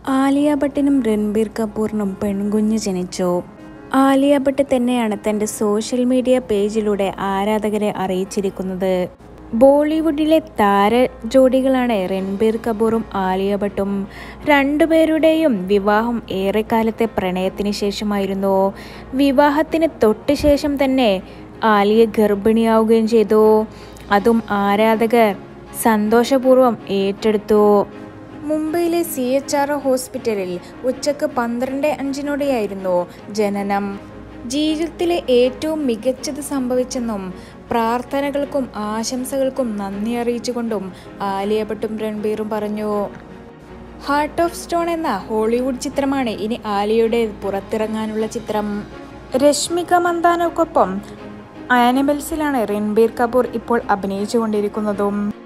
ആലിയ ഭട്ടിനും രൺബീർ കപൂറിനും പെൺകുഞ്ഞ് ജനിച്ചു ആലിയ ഭട്ട് തന്നെയാണ് തൻ്റെ സോഷ്യൽ മീഡിയ പേജിലൂടെ ആരാധകരെ അറിയിച്ചിരിക്കുന്നത് ബോളിവുഡിലെ താര ജോഡികളാണ് രൺബീർ കപൂറും ആലിയ ഭട്ടും രണ്ടുപേരുടെയും വിവാഹം ഏറെക്കാലത്തെ പ്രണയത്തിന് ശേഷമായിരുന്നു വിവാഹത്തിന് തൊട്ട് ശേഷം തന്നെ ആലിയ ഗർഭിണിയാവുകയും ചെയ്തു അതും ആരാധകർ സന്തോഷപൂർവ്വം ഏറ്റെടുത്തു മുംബൈയിലെ സി എച്ച് ആർ ഹോസ്പിറ്റലിൽ ഉച്ചക്ക് പന്ത്രണ്ട് അഞ്ചിനോടെയായിരുന്നു ജനനം ജീവിതത്തിലെ ഏറ്റവും മികച്ചത് സംഭവിച്ചെന്നും പ്രാർത്ഥനകൾക്കും ആശംസകൾക്കും നന്ദി അറിയിച്ചുകൊണ്ടും ആലിയ ഭട്ടും രൺബീറും പറഞ്ഞു ഹാർട്ട് ഓഫ് സ്റ്റോൺ എന്ന ഹോളിവുഡ് ചിത്രമാണ് ഇനി ആലിയയുടെ പുറത്തിറങ്ങാനുള്ള ചിത്രം രശ്മിക മന്ദാനക്കൊപ്പം ആനിമൽസിലാണ് രൺബീർ കപൂർ ഇപ്പോൾ അഭിനയിച്ചുകൊണ്ടിരിക്കുന്നതും